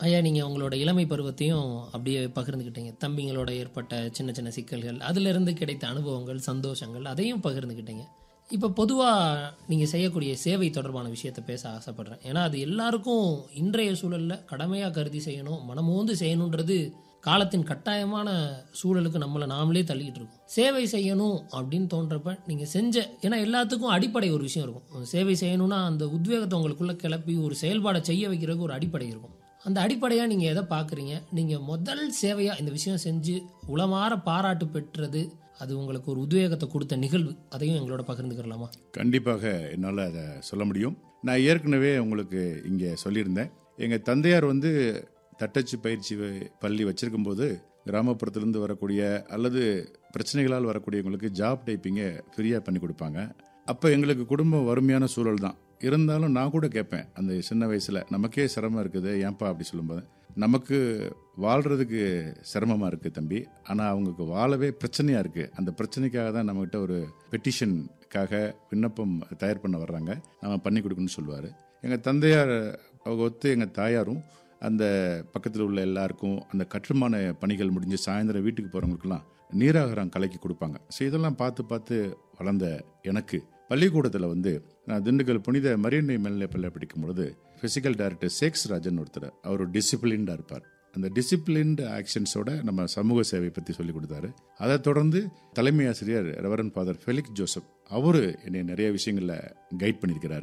ஐயா நீங்கள் உங்களோட இளமை பருவத்தையும் அப்படியே பகிர்ந்துக்கிட்டீங்க தம்பிங்களோட ஏற்பட்ட சின்ன சின்ன சிக்கல்கள் அதிலிருந்து கிடைத்த அனுபவங்கள் சந்தோஷங்கள் அதையும் பகிர்ந்துக்கிட்டீங்க இப்போ பொதுவாக நீங்கள் செய்யக்கூடிய சேவை தொடர்பான விஷயத்தை பேச ஆசைப்படுறேன் ஏன்னா அது எல்லாருக்கும் இன்றைய சூழலில் கடமையாக கருதி செய்யணும் மனமோந்து செய்யணுன்றது காலத்தின் கட்டாயமான சூழலுக்கு நம்மளை நாமளே தள்ளிக்கிட்டு இருக்கோம் சேவை செய்யணும் அப்படின்னு தோன்றப்ப நீங்கள் செஞ்ச ஏன்னா எல்லாத்துக்கும் அடிப்படை ஒரு விஷயம் இருக்கும் சேவை செய்யணும்னா அந்த உத்வேகத்தை உங்களுக்குள்ள கிளப்பி ஒரு செயல்பாடை செய்ய வைக்கிறதுக்கு ஒரு அடிப்படை இருக்கும் அந்த அடிப்படையாக நீங்கள் எதை பார்க்குறீங்க நீங்கள் முதல் சேவையாக இந்த விஷயம் செஞ்சு உளமாற பாராட்டு பெற்றது அது உங்களுக்கு ஒரு உத்வேகத்தை கொடுத்த நிகழ்வு அதையும் எங்களோட பகிர்ந்துக்கிறலாமா கண்டிப்பாக என்னால் அதை சொல்ல முடியும் நான் ஏற்கனவே உங்களுக்கு இங்கே சொல்லியிருந்தேன் எங்கள் தந்தையார் வந்து தட்டச்சு பயிற்சி வ- பள்ளி வச்சிருக்கும்போது கிராமப்புறத்துலேருந்து வரக்கூடிய அல்லது பிரச்சனைகளால் வரக்கூடியவங்களுக்கு ஜாப் டைப்பிங்கை ஃப்ரீயாக பண்ணி கொடுப்பாங்க அப்போ எங்களுக்கு குடும்பம் வறுமையான சூழல் தான் இருந்தாலும் நான் கூட கேட்பேன் அந்த சின்ன வயசில் நமக்கே சிரமம் இருக்குது ஏன்பா அப்படி சொல்லும்போது நமக்கு வாழ்கிறதுக்கு சிரமமாக இருக்குது தம்பி ஆனால் அவங்களுக்கு வாழவே பிரச்சனையாக இருக்குது அந்த பிரச்சனைக்காக தான் நம்மகிட்ட ஒரு பெட்டிஷனுக்காக விண்ணப்பம் தயார் பண்ண வர்றாங்க நம்ம பண்ணி கொடுக்கணும்னு சொல்லுவார் எங்கள் தந்தையார் அவங்க ஒத்து எங்கள் தாயாரும் அந்த பக்கத்தில் உள்ள எல்லாருக்கும் அந்த கட்டுமான பணிகள் முடிஞ்சு சாயந்தரம் வீட்டுக்கு போகிறவங்களுக்குலாம் நீராகாரம் கலக்கி கொடுப்பாங்க ஸோ இதெல்லாம் பார்த்து பார்த்து வளர்ந்த எனக்கு பள்ளிக்கூடத்தில் வந்து நான் திண்டுக்கல் புனித மரியன்னை மேல்நிலை பள்ளி படிக்கும் பொழுது ஃபிசிக்கல் டைரக்டர் சேக்ஸ் ராஜன் ஒருத்தர் அவர் டிசிப்ளின்டாக இருப்பார் அந்த டிசிப்ளின்டு ஆக்ஷன்ஸோட நம்ம சமூக சேவை பற்றி சொல்லி கொடுத்தாரு அதை தொடர்ந்து தலைமை ஆசிரியர் ரெவரன் ஃபாதர் ஃபெலிக்ஸ் ஜோசப் அவரு என்னை நிறைய விஷயங்களில் கைட் பண்ணியிருக்கிறாரு